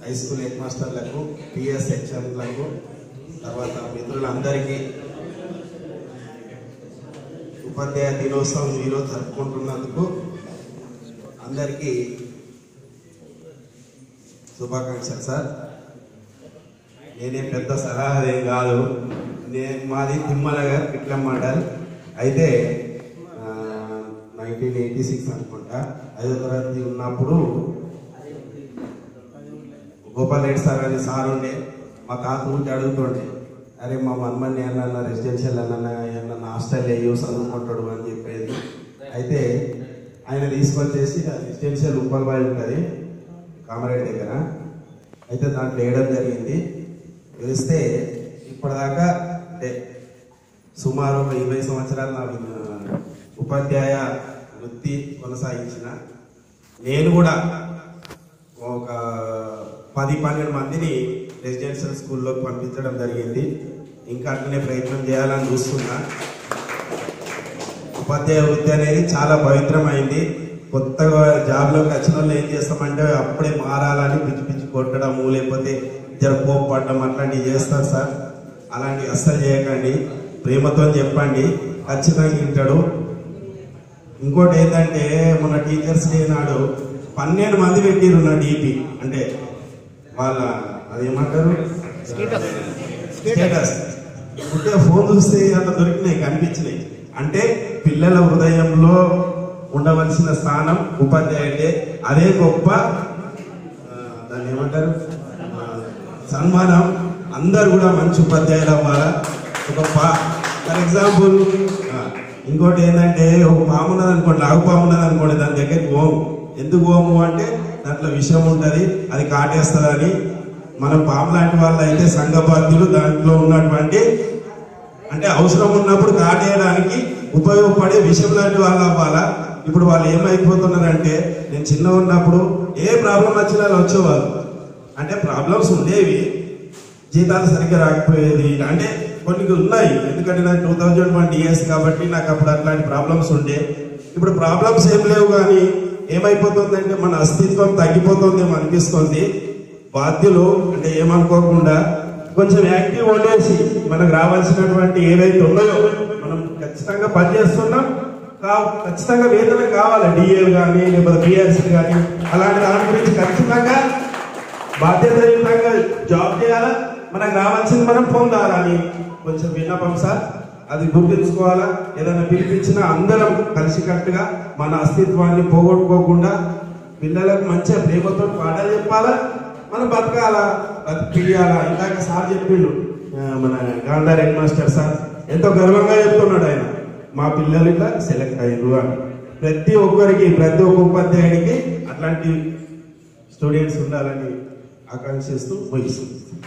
high school head మాస్టర్లకు PS హెచ్ఎంలకు తర్వాత మిత్రులందరికీ ఉపాధ్యాయ దినోత్సవం ఈరోజు జరుపుకుంటున్నందుకు అందరికీ శుభాకాంక్షలు సార్ నేనేం పెద్ద సలహా ఏం కాదు నేను మాది తిమ్మనగర్ పిట్ల మండల్ అయితే నైన్టీన్ ఎయిటీ సిక్స్ అనుకుంటా ఐదో తరగతి ఉన్నప్పుడు గోపాల్ రెడ్డి సార్ అని సార్ ఉండే మా తాత ఉంటే అడుగుతుండే అరే మా మన్మని అన్న రెసిడెన్షియల్ అన్న అన్న హాస్టల్ వేయు చదువుకుంటాడు అని చెప్పేది అయితే ఆయన తీసుకొచ్చేసి రెసిడెన్షియల్ ఉప్పల్బాయి ఉంటుంది కామారెడ్డి దగ్గర అయితే దాంట్లో వేయడం జరిగింది వేస్తే ఇప్పటిదాకా అంటే సుమారు ఒక ఇరవై సంవత్సరాలు నా వి- ఉపాధ్యాయ వృత్తి కొనసాగించిన నేను కూడా ఒక పది పన్నెండు మందిని రెసిడెన్షియల్ స్కూల్లోకి పంపించడం జరిగింది ఇంకా అట్లనే ప్రయత్నం చేయాలని చూస్తున్నా ఉపాధ్యాయ వృత్తి అనేది చాలా పవిత్రమైంది కొత్తగా జాబ్లోకి వచ్చిన వాళ్ళు ఏం చేస్తామంటే అప్పుడే మారాలని పిచ్చి పిచ్చి కొట్టడము లేకపోతే జర కోప్పడడం అట్లాంటివి చేస్తారు సార్ అలాంటివి అస్సలు చేయకండి ప్రేమతో చెప్పండి ఖచ్చితంగా వింటాడు ఇంకోటి ఏంటంటే మన టీచర్స్ డే నాడు పన్నెండు మంది పెట్టిరు నా డీపీ అంటే వాళ్ళ అది ఏమంటారు స్టేటస్ ఉంటే ఫోన్ చూస్తే అట్లా దొరికినాయి కనిపించినాయి అంటే పిల్లల హృదయంలో ఉండవలసిన స్థానం ఉపాధ్యాయుడే అదే గొప్ప ఆ, దాన్ని ఏమంటారు ఆ, సన్మానం అందరు కూడా మంచి ఉపాధ్యాయులు అవ్వాలా ఒక ఫర్ ఎగ్జాంపుల్ ఇంకోటి ఏంటంటే ఒక పాము ఉన్నది అనుకోండి లాగు పాము ఉన్నది అనుకోండి దాని దగ్గరికి పోము ఎందుకు పోము అంటే దాంట్లో విషయం ఉంటది అది కాటేస్తుందని మనం పాము లాంటి వాళ్ళు అయితే సంఘబాధ్యులు దాంట్లో ఉన్నటువంటి అంటే అవసరం ఉన్నప్పుడు కాటేయడానికి ఉపయోగపడే విషయం లాంటి వాళ్ళు అవ్వాలా ఇప్పుడు వాళ్ళు ఏమైపోతున్నారంటే నేను చిన్న ఉన్నప్పుడు ఏ ప్రాబ్లం వచ్చినా వాళ్ళు వచ్చేవాళ్ళు అంటే ప్రాబ్లమ్స్ ఉండేవి జీతాలు సరిగ్గా రాకపోయేది అంటే కొన్ని ఉన్నాయి ఎందుకంటే నాకు టూ థౌజండ్ వన్ డిఎస్ కాబట్టి నాకు అప్పుడు అట్లాంటి ప్రాబ్లమ్స్ ఉండే ఇప్పుడు ప్రాబ్లమ్స్ ఏం లేవు కానీ ఏమైపోతుందంటే మన అస్తిత్వం తగ్గిపోతుందేమో అనిపిస్తుంది బాధ్యులు అంటే ఏమనుకోకుండా కొంచెం యాక్టివ్ ఉండేసి మనకు రావాల్సినటువంటి ఏవైతే ఉన్నాయో మనం ఖచ్చితంగా పనిచేస్తున్నాం కా- ఖచ్చితంగా వేతనం కావాలి డిఎల్ కానీ లేకపోతే బిఎస్సి కానీ అలాంటి దాని గురించి ఖచ్చితంగా బాధ్యతయుతంగా జాబ్ చేయాలా మనకు రావాల్సింది మనం పొందాలని కొంచెం విన్నపం సార్ అది గుర్తుంచుకోవాలా ఏదైనా పిలిపించినా అందరం కలిసికట్టుగా మన అస్తిత్వాన్ని పోగొట్టుకోకుండా పిల్లలకు మంచిగా ప్రేమతో పాటలు చెప్పాలా మనం బతకాలా బతికియాలా ఇందాక సార్ చెప్పిండు ఆ, మన గాంధార్ హెడ్ మాస్టర్ సార్ ఎంతో గర్వంగా చెప్తున్నాడు ఆయన మా పిల్లలు ఇట్లా సెలెక్ట్ అయ్యారు అని ప్రతి ఒక్కరికి ప్రతి ఒక్క ఉపాధ్యాయుడికి అట్లాంటి స్టూడెంట్స్ ఉండాలని ఆకాంక్షిస్తూ ముగిస్తుంది